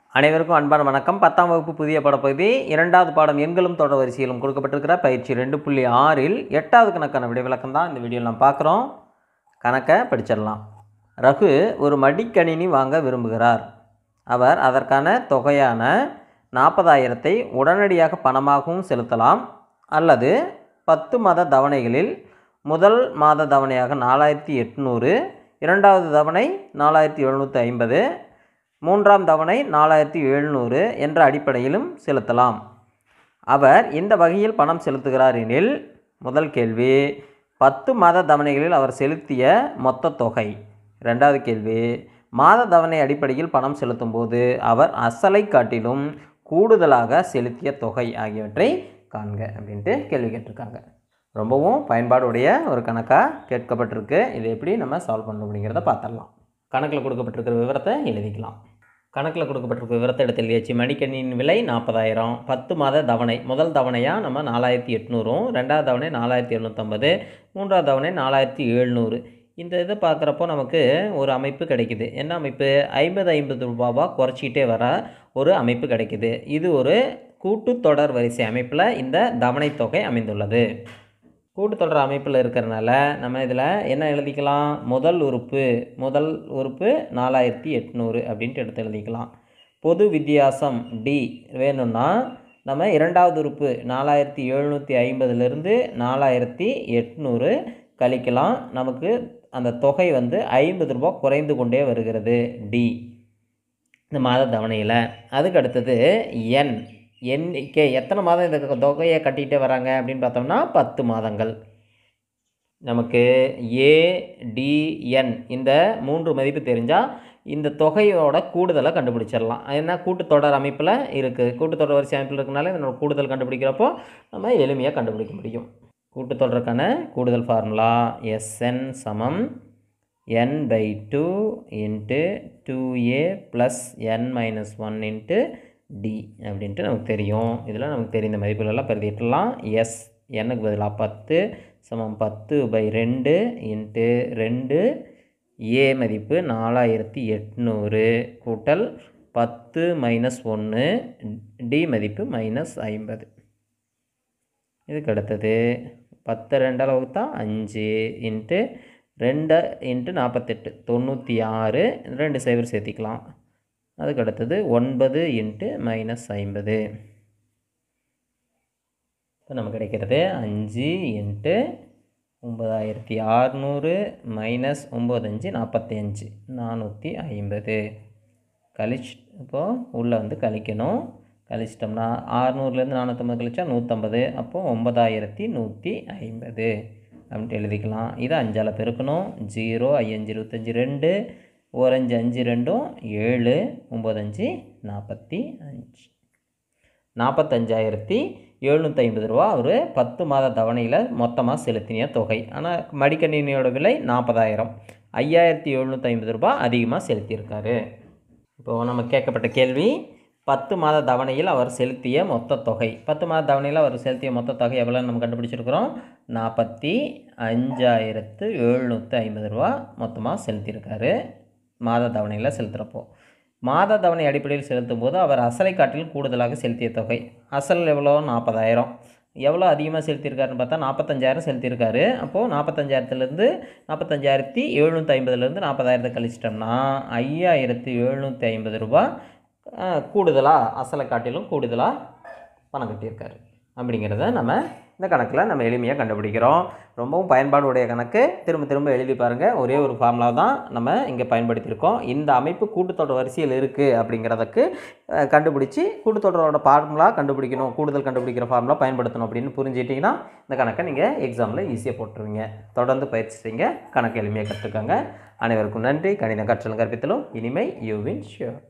அனைவருக்கும் அன்பான வணக்கம் பத்தாம் வகுப்பு புதிய பாடப்பகுதி இரண்டாவது பாடம் எண்களும் தொடர் வரிசையிலும் கொடுக்கப்பட்டிருக்கிற பயிற்சி ரெண்டு புள்ளி ஆறில் எட்டாவது கணக்கான விடை விளக்கம் தான் இந்த வீடியோவில் நம்ம பார்க்குறோம் கணக்கை படிச்சிடலாம் ரகு ஒரு மடிக்கணினி வாங்க விரும்புகிறார் அவர் அதற்கான தொகையான நாற்பதாயிரத்தை உடனடியாக பணமாகவும் செலுத்தலாம் அல்லது பத்து மாத தவணைகளில் முதல் மாத தவணையாக நாலாயிரத்தி எட்நூறு இரண்டாவது தவணை நாலாயிரத்தி எழுநூற்றி ஐம்பது மூன்றாம் தவணை நாலாயிரத்தி எழுநூறு என்ற அடிப்படையிலும் செலுத்தலாம் அவர் இந்த வகையில் பணம் செலுத்துகிறார் எனில் முதல் கேள்வி பத்து மாத தவணைகளில் அவர் செலுத்திய மொத்த தொகை ரெண்டாவது கேள்வி மாத தவணை அடிப்படையில் பணம் செலுத்தும் போது அவர் அசலை காட்டிலும் கூடுதலாக செலுத்திய தொகை ஆகியவற்றை காண்க அப்படின்ட்டு கேள்வி கேட்டிருக்காங்க ரொம்பவும் பயன்பாடுடைய ஒரு கணக்காக கேட்கப்பட்டிருக்கு இது எப்படி நம்ம சால்வ் பண்ணணும் அப்படிங்கிறத பார்த்துடலாம் கணக்கில் கொடுக்கப்பட்டிருக்கிற விவரத்தை எழுதிக்கலாம் கணக்கில் கொடுக்கப்பட்டிருக்க விவரத்தை எடுத்து எழுதியாச்சு மடிக்கணினின் விலை நாற்பதாயிரம் பத்து மாத தவணை முதல் தவணையாக நம்ம நாலாயிரத்தி எட்நூறும் ரெண்டாவது தவணை நாலாயிரத்தி எழுநூற்றம்பது மூன்றாவது தவணை நாலாயிரத்தி எழுநூறு இந்த இதை பார்க்குறப்போ நமக்கு ஒரு அமைப்பு கிடைக்குது என்ன அமைப்பு ஐம்பது ஐம்பது ரூபாவா குறைச்சிக்கிட்டே வர ஒரு அமைப்பு கிடைக்குது இது ஒரு கூட்டுத்தொடர் வரிசை அமைப்பில் இந்த தவணை தொகை அமைந்துள்ளது கூட்டுத்தொடர் அமைப்பில் இருக்கிறனால நம்ம இதில் என்ன எழுதிக்கலாம் முதல் உறுப்பு முதல் உறுப்பு நாலாயிரத்தி எட்நூறு அப்படின்ட்டு எடுத்து எழுதிக்கலாம் பொது வித்தியாசம் டி வேணும்னா நம்ம இரண்டாவது உறுப்பு நாலாயிரத்தி எழுநூற்றி ஐம்பதுலேருந்து நாலாயிரத்தி எட்நூறு கழிக்கலாம் நமக்கு அந்த தொகை வந்து ஐம்பது ரூபா குறைந்து கொண்டே வருகிறது டி இந்த மாத தவணையில் அதுக்கு அடுத்தது என் எண்ணிக்கை எத்தனை மாதம் இந்த தொகையை கட்டிகிட்டே வராங்க அப்படின்னு பார்த்தோம்னா பத்து மாதங்கள் நமக்கு ஏடிஎன் இந்த மூன்று மதிப்பு தெரிஞ்சால் இந்த தொகையோட கூடுதலை கண்டுபிடிச்சிடலாம் என்ன கூட்டுத்தொடர் அமைப்பில் இருக்குது கூட்டுத்தொடர் வரிசை அமைப்பில் இருக்கனால இதனோட கூடுதல் கண்டுபிடிக்கிறப்போ நம்ம எளிமையாக கண்டுபிடிக்க முடியும் கூட்டுத்தொடருக்கான கூடுதல் ஃபார்முலா எஸ்என் சமம் n by two into two a plus n minus one into d அப்படின்ட்டு நமக்கு தெரியும் இதில் நமக்கு தெரிந்த மதிப்புகளெல்லாம் பிரதிட்டலாம் எஸ் எண்ணுக்கு பதிலாக பத்து சமம் பத்து பை ரெண்டு இன்ட்டு ரெண்டு ஏ மதிப்பு நாலாயிரத்தி எட்நூறு கூட்டல் பத்து மைனஸ் ஒன்று டி மதிப்பு மைனஸ் ஐம்பது இதுக்கு அடுத்தது பத்து ரெண்டால் வகுத்தா அஞ்சு இன்ட்டு ரெண்டு இன்ட்டு நாற்பத்தெட்டு தொண்ணூற்றி ஆறு ரெண்டு சைவர் சேர்த்திக்கலாம் அதுக்கு அடுத்தது ஒன்பது இன்ட்டு மைனஸ் ஐம்பது இப்போ நமக்கு கிடைக்கிறது அஞ்சு இன்ட்டு ஒம்பதாயிரத்தி அறநூறு மைனஸ் ஒம்பதஞ்சு நாற்பத்தி அஞ்சு நானூற்றி ஐம்பது கழிச்சு இப்போது உள்ளே வந்து கழிக்கணும் கழிச்சிட்டோம்னா ஆறுநூறுலேருந்து நானூற்றம்பது கழிச்சா நூற்றம்பது அப்போது ஒன்பதாயிரத்தி நூற்றி ஐம்பது அப்படின்ட்டு எழுதிக்கலாம் இதை அஞ்சால் பெருக்கணும் ஜீரோ ஐயஞ்சு இருபத்தஞ்சி ரெண்டு ஓரஞ்சு அஞ்சு ரெண்டும் ஏழு ஒம்பதஞ்சு நாற்பத்தி அஞ்சு நாற்பத்தஞ்சாயிரத்தி எழுநூற்றி ஐம்பது ரூபா ஒரு பத்து மாத தவணையில் மொத்தமாக செலுத்தினிய தொகை ஆனால் மடிக்கணினியோட விலை நாற்பதாயிரம் ஐயாயிரத்தி எழுநூற்றி ஐம்பது ரூபா அதிகமாக செலுத்தியிருக்காரு இப்போது நம்ம கேட்கப்பட்ட கேள்வி பத்து மாத தவணையில் அவர் செலுத்திய மொத்த தொகை பத்து மாத தவணையில் அவர் செலுத்திய மொத்த தொகை எவ்வளோன்னு நம்ம கண்டுபிடிச்சிருக்கிறோம் நாற்பத்தி அஞ்சாயிரத்து எழுநூற்றி ஐம்பது ரூபா மொத்தமாக செலுத்தியிருக்காரு மாத தவணையில் செலுத்துகிறப்போ மாத தவணை அடிப்படையில் செலுத்தும் போது அவர் அசலை காட்டிலும் கூடுதலாக செலுத்திய தொகை அசல் எவ்வளோ நாற்பதாயிரம் எவ்வளோ அதிகமாக செலுத்தியிருக்காருன்னு பார்த்தா நாற்பத்தஞ்சாயிரம் செலுத்தியிருக்காரு அப்போது நாற்பத்தஞ்சாயிரத்துலேருந்து நாற்பத்தஞ்சாயிரத்தி எழுநூற்றி ஐம்பதுலேருந்து நாற்பதாயிரத்தை கழிச்சிட்டோம்னா ஐயாயிரத்தி எழுநூற்றி ஐம்பது ரூபா கூடுதலாக அசலை காட்டிலும் கூடுதலாக பணம் கட்டியிருக்காரு அப்படிங்கிறத நம்ம இந்த கணக்கில் நம்ம எளிமையாக கண்டுபிடிக்கிறோம் ரொம்பவும் பயன்பாடுடைய கணக்கு திரும்ப திரும்ப எழுதி பாருங்கள் ஒரே ஒரு ஃபார்முலா தான் நம்ம இங்கே பயன்படுத்தியிருக்கோம் இந்த அமைப்பு கூட்டுத்தொடர் வரிசையில் இருக்குது அப்படிங்கிறதுக்கு கண்டுபிடிச்சி கூட்டுத்தொடரோட ஃபார்முலா கண்டுபிடிக்கணும் கூடுதல் கண்டுபிடிக்கிற ஃபார்முலா பயன்படுத்தணும் அப்படின்னு புரிஞ்சிட்டிங்கன்னா இந்த கணக்கை நீங்கள் எக்ஸாமில் ஈஸியாக போட்டுருவீங்க தொடர்ந்து பயிற்சி செய்யுங்க கணக்கு எளிமையாக கற்றுக்கோங்க அனைவருக்கும் நன்றி கணித கற்றலும் கற்பித்தலும் இனிமை யூ வின் ஷியோர்